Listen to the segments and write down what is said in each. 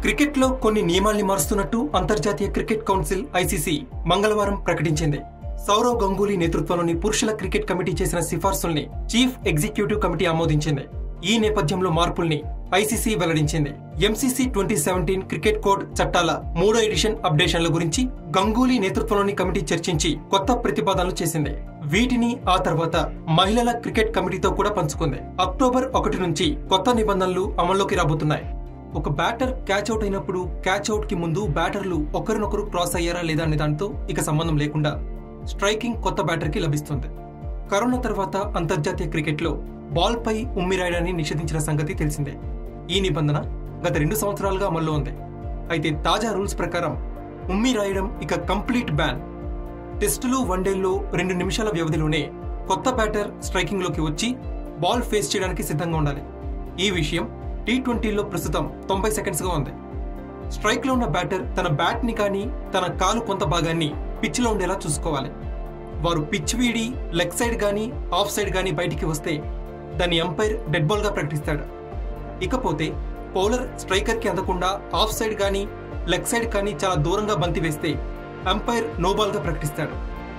క్రికెట్లో కొన్ని నియమాల్ని మారుస్తున్నట్టు అంతర్జాతీయ క్రికెట్ కౌన్సిల్ ఐసీసీ మంగళవారం ప్రకటించింది సౌరవ్ గంగూలీ నేతృత్వంలోని పురుషుల క్రికెట్ కమిటీ చేసిన సిఫార్సుల్ని చీఫ్ ఎగ్జిక్యూటివ్ కమిటీ ఆమోదించింది ఈ నేపథ్యంలో మార్పుల్ని ఐసీసీ వెల్లడించింది MCC twenty seventeen cricket code చట్టాల మూడో ఎడిషన్ అప్డేషన్ల గురించి గంగూలీ నేతృత్వంలోని కమిటీ చర్చించి కొత్త ప్రతిపాదనలు చేసింది వీటిని ఆ తర్వాత మహిళల క్రికెట్ కమిటీతో కూడా పంచుకుంది అక్టోబర్ ఒకటి నుంచి కొత్త నిబంధనలు అమల్లోకి రాబోతున్నాయి ఒక బ్యాటర్ క్యాచ్ అవుట్ అయినప్పుడు క్యాచ్ అవుట్ కి ముందు బ్యాటర్లు ఒకరినొకరు క్రాస్ అయ్యారా లేదా అనే దాంతో ఇక సంబంధం లేకుండా స్ట్రైకింగ్ కొత్త బ్యాటర్ కి లభిస్తుంది కరోనా తర్వాత అంతర్జాతీయ క్రికెట్లో బాల్ పై ఉమ్మి రాయడాన్ని నిషేధించిన సంగతి తెలిసిందే ఈ నిబంధన గత రెండు సంవత్సరాలుగా అమల్లో ఉంది అయితే తాజా రూల్స్ ప్రకారం ఉమ్మి రాయడం ఇక కంప్లీట్ బ్యాన్ టెస్టులు వన్డేల్లో రెండు నిమిషాల వ్యవధిలోనే కొత్త బ్యాటర్ స్ట్రైకింగ్ లోకి వచ్చి బాల్ ఫేస్ చేయడానికి సిద్ధంగా ఉండాలి ఈ విషయం టీ ట్వంటీలో ప్రస్తుతం తొంభై సెకండ్స్ గా ఉంది స్ట్రైక్ లో ఉన్న బ్యాటర్ తన బ్యాట్ ని కానీ తన కాలు కొంత భాగాన్ని పిచ్ లో ఉండేలా చూసుకోవాలి వారు పిచ్ వీడి లెగ్ సైడ్ గానీ ఆఫ్ సైడ్ గానీ బయటికి వస్తే దాన్ని అంపైర్ డెడ్ బాల్ గా ప్రకటిస్తాడు ఇకపోతే బౌలర్ స్ట్రైకర్ కి అందకుండా ఆఫ్ సైడ్ గానీ లెగ్ సైడ్ కానీ చాలా దూరంగా బంతి వేస్తే అంపైర్ నో బాల్ గా ప్రకటిస్తాడు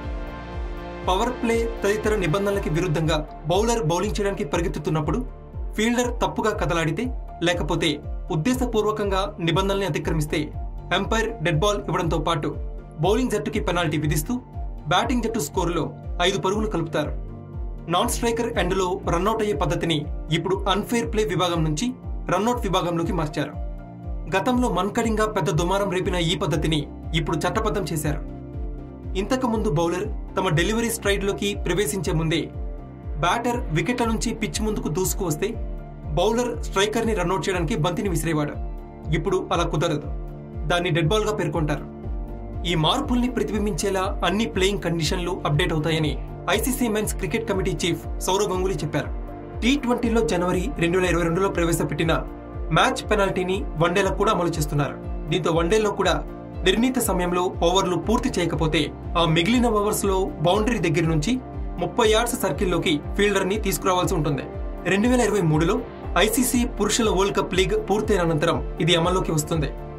పవర్ ప్లే తదితర నిబంధనలకి విరుద్ధంగా బౌలర్ బౌలింగ్ చేయడానికి పరిగెత్తుతున్నప్పుడు ఫీల్డర్ తప్పుగా కదలాడితే లేకపోతే ఉద్దేశపూర్వకంగా నిబంధనల్ని అతిక్రమిస్తే అంపైర్ డెడ్ బాల్ ఇవ్వడంతో పాటు బౌలింగ్ జట్టుకి పెనాల్టీ విధిస్తూ బ్యాటింగ్ జట్టు స్కోరులో ఐదు పరుగులు కలుపుతారు నాన్ స్ట్రైకర్ ఎండ్లో రన్అట్ అయ్యే పద్ధతిని ఇప్పుడు అన్ఫేర్ ప్లే విభాగం నుంచి రన్అట్ విభాగంలోకి మార్చారు గతంలో మన్కడింగా పెద్ద దుమారం రేపిన ఈ పద్ధతిని ఇప్పుడు చట్టబద్ధం చేశారు ఇంతకు ముందు బౌలర్ తమ డెలివరీ స్ట్రైడ్లోకి ప్రవేశించే ముందే బ్యాటర్ వికెట్ల నుంచి పిచ్ ముందుకు దూసుకు వస్తే బౌలర్ స్ట్రైకర్ ని రన్అట్ చేయడానికి బంతిని విసిరేవాడు ఇప్పుడు అలా కుదరదు దాన్ని డెడ్ బాల్ గా పేర్కొంటారు ఈ మార్పుల్ని ప్రతిబింబించేలా అన్ని ప్లేయింగ్ కండిషన్లు అప్డేట్ అవుతాయని ICC men's cricket committee chief Sourav Ganguly చెప్పారు టీ ట్వంటీలో జనవరి రెండు వేల ఇరవై రెండులో ప్రవేశపెట్టిన మ్యాచ్ పెనాల్టీని వన్డేలకు కూడా అమలు చేస్తున్నారు దీంతో వన్డేలో కూడా నిర్ణీత సమయంలో ఓవర్లు పూర్తి చేయకపోతే ఆ మిగిలిన ఓవర్స్ లో బౌండరీ దగ్గర నుంచి ముప్పై యార్డ్స్ సర్కిల్లోకి ఫీల్డర్ ని తీసుకురావాల్సి ఉంటుంది రెండు వేల ఇరవై మూడులో ఐసీసీ పురుషుల వరల్డ్ కప్ లీగ్ పూర్తయిన అనంతరం ఇది అమల్లోకి వస్తుంది